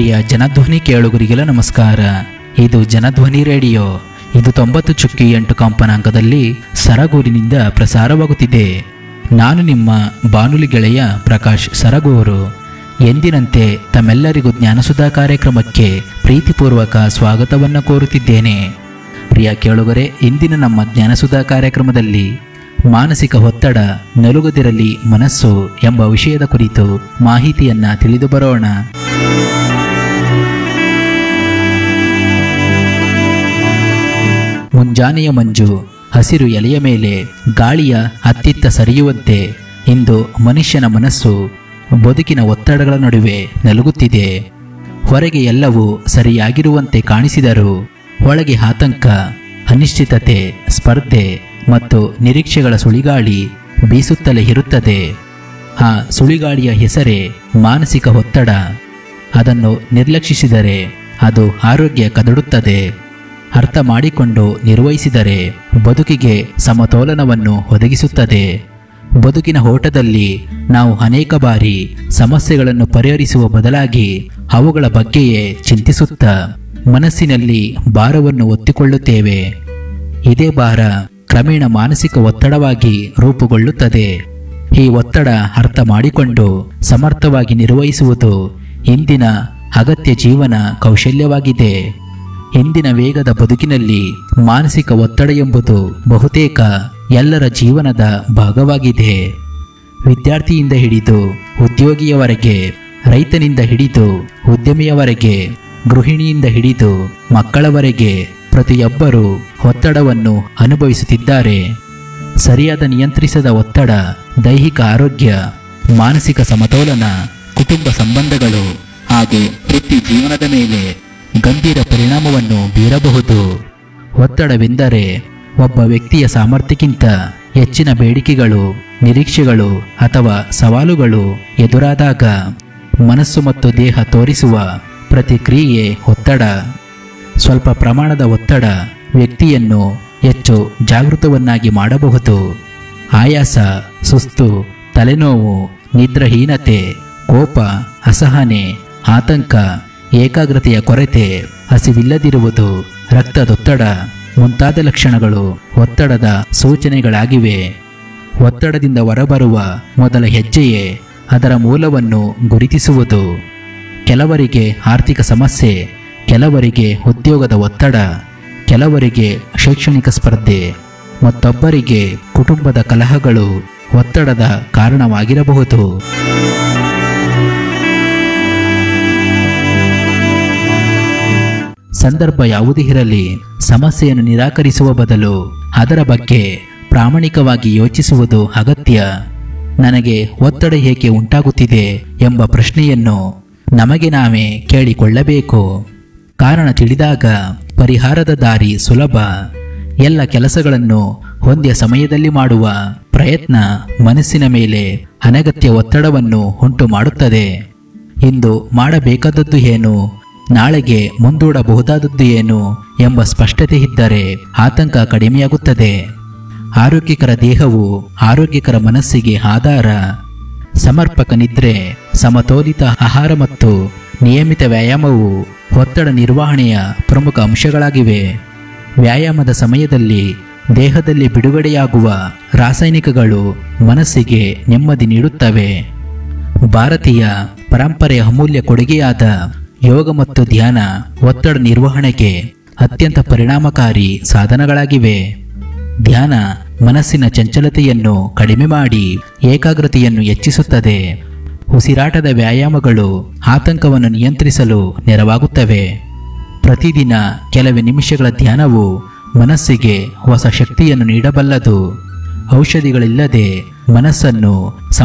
ಪ್ರಿಯ ಜನಧ್ವನಿ ಕೇಳುಗರಿಗೆಲ್ಲ ನಮಸ್ಕಾರ ಇದು ಜನಧ್ವನಿ ರೇಡಿಯೋ ಇದು ತೊಂಬತ್ತು ಚುಕ್ಕಿ ಎಂಟು ಕಂಪನಾಂಕದಲ್ಲಿ ಸರಗೂರಿನಿಂದ ಪ್ರಸಾರವಾಗುತ್ತಿದೆ ನಾನು ನಿಮ್ಮ ಬಾನುಲಿ ಗೆಳೆಯ ಪ್ರಕಾಶ್ ಸರಗೂರು ಎಂದಿನಂತೆ ತಮ್ಮೆಲ್ಲರಿಗೂ ಜ್ಞಾನಸುಧಾ ಕಾರ್ಯಕ್ರಮಕ್ಕೆ ಪ್ರೀತಿಪೂರ್ವಕ ಸ್ವಾಗತವನ್ನು ಕೋರುತ್ತಿದ್ದೇನೆ ಪ್ರಿಯ ಕೇಳುಗರೆ ಇಂದಿನ ನಮ್ಮ ಜ್ಞಾನಸುಧಾ ಕಾರ್ಯಕ್ರಮದಲ್ಲಿ ಮಾನಸಿಕ ಒತ್ತಡ ನಲುಗದಿರಲಿ ಮನಸ್ಸು ಎಂಬ ವಿಷಯದ ಕುರಿತು ಮಾಹಿತಿಯನ್ನ ತಿಳಿದು ಬರೋಣ ಮುಂಜಾನೆಯ ಮಂಜು ಹಸಿರು ಎಲೆಯ ಮೇಲೆ ಗಾಳಿಯ ಅತ್ತಿತ್ತ ಸರಿಯುವಂತೆ ಇಂದು ಮನುಷ್ಯನ ಮನಸ್ಸು ಬದುಕಿನ ಒತ್ತಡಗಳ ನಡುವೆ ನಲುಗುತ್ತಿದೆ ಹೊರಗೆ ಎಲ್ಲವೂ ಸರಿಯಾಗಿರುವಂತೆ ಕಾಣಿಸಿದರೂ ಒಳಗೆ ಆತಂಕ ಅನಿಶ್ಚಿತತೆ ಸ್ಪರ್ಧೆ ಮತ್ತು ನಿರೀಕ್ಷೆಗಳ ಸುಳಿಗಾಳಿ ಬೀಸುತ್ತಲೇ ಇರುತ್ತದೆ ಆ ಸುಳಿಗಾಳಿಯ ಹೆಸರೇ ಮಾನಸಿಕ ಒತ್ತಡ ಅದನ್ನು ನಿರ್ಲಕ್ಷಿಸಿದರೆ ಅದು ಆರೋಗ್ಯ ಕದಡುತ್ತದೆ ಅರ್ಥ ಮಾಡಿಕೊಂಡು ನಿರ್ವಹಿಸಿದರೆ ಬದುಕಿಗೆ ಸಮತೋಲನವನ್ನು ಒದಗಿಸುತ್ತದೆ ಬದುಕಿನ ಓಟದಲ್ಲಿ ನಾವು ಅನೇಕ ಬಾರಿ ಸಮಸ್ಯೆಗಳನ್ನು ಪರಿಹರಿಸುವ ಬದಲಾಗಿ ಅವುಗಳ ಬಗ್ಗೆಯೇ ಚಿಂತಿಸುತ್ತಾ ಮನಸ್ಸಿನಲ್ಲಿ ಭಾರವನ್ನು ಒತ್ತಿಕೊಳ್ಳುತ್ತೇವೆ ಇದೇ ಭಾರ ಕ್ರಮೇಣ ಮಾನಸಿಕ ಒತ್ತಡವಾಗಿ ರೂಪುಗೊಳ್ಳುತ್ತದೆ ಈ ಒತ್ತಡ ಅರ್ಥ ಮಾಡಿಕೊಂಡು ಸಮರ್ಥವಾಗಿ ನಿರ್ವಹಿಸುವುದು ಇಂದಿನ ಅಗತ್ಯ ಜೀವನ ಕೌಶಲ್ಯವಾಗಿದೆ ಇಂದಿನ ವೇಗದ ಬದುಕಿನಲ್ಲಿ ಮಾನಸಿಕ ಒತ್ತಡ ಎಂಬುದು ಬಹುತೇಕ ಎಲ್ಲರ ಜೀವನದ ಭಾಗವಾಗಿದೆ ವಿದ್ಯಾರ್ಥಿಯಿಂದ ಹಿಡಿದು ಉದ್ಯೋಗಿಯವರೆಗೆ ರೈತನಿಂದ ಹಿಡಿದು ಉದ್ಯಮಿಯವರೆಗೆ ಗೃಹಿಣಿಯಿಂದ ಹಿಡಿದು ಮಕ್ಕಳವರೆಗೆ ಪ್ರತಿಯೊಬ್ಬರೂ ಒತ್ತಡವನ್ನು ಅನುಭವಿಸುತ್ತಿದ್ದಾರೆ ಸರಿಯಾದ ನಿಯಂತ್ರಿಸದ ಒತ್ತಡ ದೈಹಿಕ ಆರೋಗ್ಯ ಮಾನಸಿಕ ಸಮತೋಲನ ಕುಟುಂಬ ಸಂಬಂಧಗಳು ಹಾಗೂ ವೃತ್ತಿ ಜೀವನದ ಮೇಲೆ ಗಂಭೀರ ಪರಿಣಾಮವನ್ನು ಬೀರಬಹುದು ಒತ್ತಡವೆಂದರೆ ಒಬ್ಬ ವ್ಯಕ್ತಿಯ ಸಾಮರ್ಥ್ಯಕ್ಕಿಂತ ಹೆಚ್ಚಿನ ಬೇಡಿಕೆಗಳು ನಿರೀಕ್ಷೆಗಳು ಅಥವಾ ಸವಾಲುಗಳು ಎದುರಾದಾಗ ಮನಸ್ಸು ಮತ್ತು ದೇಹ ತೋರಿಸುವ ಪ್ರತಿಕ್ರಿಯೆ ಒತ್ತಡ ಸ್ವಲ್ಪ ಪ್ರಮಾಣದ ಒತ್ತಡ ವ್ಯಕ್ತಿಯನ್ನು ಹೆಚ್ಚು ಜಾಗೃತವನ್ನಾಗಿ ಮಾಡಬಹುದು ಆಯಾಸ ಸುಸ್ತು ತಲೆನೋವು ನಿದ್ರಹೀನತೆ ಕೋಪ ಅಸಹನೆ ಆತಂಕ ಏಕಾಗ್ರತೆಯ ಕೊರತೆ ಹಸಿವಿಲ್ಲದಿರುವುದು ರಕ್ತದೊತ್ತಡ ಮುಂತಾದ ಲಕ್ಷಣಗಳು ಒತ್ತಡದ ಸೂಚನೆಗಳಾಗಿವೆ ಒತ್ತಡದಿಂದ ಹೊರಬರುವ ಮೊದಲ ಹೆಜ್ಜೆಯೇ ಅದರ ಮೂಲವನ್ನು ಗುರುತಿಸುವುದು ಕೆಲವರಿಗೆ ಆರ್ಥಿಕ ಸಮಸ್ಯೆ ಕೆಲವರಿಗೆ ಉದ್ಯೋಗದ ಒತ್ತಡ ಕೆಲವರಿಗೆ ಶೈಕ್ಷಣಿಕ ಸ್ಪರ್ಧೆ ಮತ್ತೊಬ್ಬರಿಗೆ ಕುಟುಂಬದ ಕಲಹಗಳು ಒತ್ತಡದ ಕಾರಣವಾಗಿರಬಹುದು ಸಂದರ್ಭ ಯಾವುದೇ ಇರಲಿ ಸಮಸ್ಯೆಯನ್ನು ನಿರಾಕರಿಸುವ ಬದಲು ಅದರ ಬಗ್ಗೆ ಪ್ರಾಮಾಣಿಕವಾಗಿ ಯೋಚಿಸುವುದು ಅಗತ್ಯ ನನಗೆ ಒತ್ತಡ ಏಕೆ ಉಂಟಾಗುತ್ತಿದೆ ಎಂಬ ಪ್ರಶ್ನೆಯನ್ನು ನಮಗೆ ನಾವೇ ಕೇಳಿಕೊಳ್ಳಬೇಕು ಕಾರಣ ತಿಳಿದಾಗ ಪರಿಹಾರದ ದಾರಿ ಸುಲಭ ಎಲ್ಲ ಕೆಲಸಗಳನ್ನು ಒಂದೇ ಸಮಯದಲ್ಲಿ ಮಾಡುವ ಪ್ರಯತ್ನ ಮನಸ್ಸಿನ ಮೇಲೆ ಅನಗತ್ಯ ಒತ್ತಡವನ್ನು ಉಂಟು ಮಾಡುತ್ತದೆ ಇಂದು ಮಾಡಬೇಕಾದದ್ದು ಏನು ನಾಳೆಗೆ ಮುಂದೂಡಬಹುದಾದದ್ದು ಏನು ಎಂಬ ಸ್ಪಷ್ಟತೆ ಇದ್ದರೆ ಆತಂಕ ಕಡಿಮೆಯಾಗುತ್ತದೆ ಆರೋಗ್ಯಕರ ದೇಹವು ಆರೋಗ್ಯಕರ ಮನಸ್ಸಿಗೆ ಆಧಾರ ಸಮರ್ಪಕ ನಿದ್ರೆ ಸಮತೋಲಿತ ಆಹಾರ ಮತ್ತು ನಿಯಮಿತ ವ್ಯಾಯಾಮವು ಒತ್ತಡ ನಿರ್ವಹಣೆಯ ಪ್ರಮುಖ ಅಂಶಗಳಾಗಿವೆ ವ್ಯಾಯಾಮದ ಸಮಯದಲ್ಲಿ ದೇಹದಲ್ಲಿ ಬಿಡುಗಡೆಯಾಗುವ ರಾಸಾಯನಿಕಗಳು ಮನಸ್ಸಿಗೆ ನೆಮ್ಮದಿ ನೀಡುತ್ತವೆ ಭಾರತೀಯ ಪರಂಪರೆಯ ಅಮೂಲ್ಯ ಕೊಡುಗೆಯಾದ ಯೋಗ ಮತ್ತು ಧ್ಯಾನ ಒತ್ತಡ ನಿರ್ವಹಣೆಗೆ ಅತ್ಯಂತ ಪರಿಣಾಮಕಾರಿ ಸಾಧನಗಳಾಗಿವೆ ಧ್ಯಾನ ಮನಸ್ಸಿನ ಚಂಚಲತೆಯನ್ನು ಕಡಿಮೆ ಮಾಡಿ ಏಕಾಗ್ರತೆಯನ್ನು ಹೆಚ್ಚಿಸುತ್ತದೆ ಉಸಿರಾಟದ ವ್ಯಾಯಾಮಗಳು ಆತಂಕವನ್ನು ನಿಯಂತ್ರಿಸಲು ನೆರವಾಗುತ್ತವೆ ಪ್ರತಿದಿನ ಕೆಲವೇ ನಿಮಿಷಗಳ ಧ್ಯಾನವು ಮನಸ್ಸಿಗೆ ಹೊಸ ಶಕ್ತಿಯನ್ನು ನೀಡಬಲ್ಲದು ಔಷಧಿಗಳಿಲ್ಲದೆ ಮನಸ್ಸನ್ನು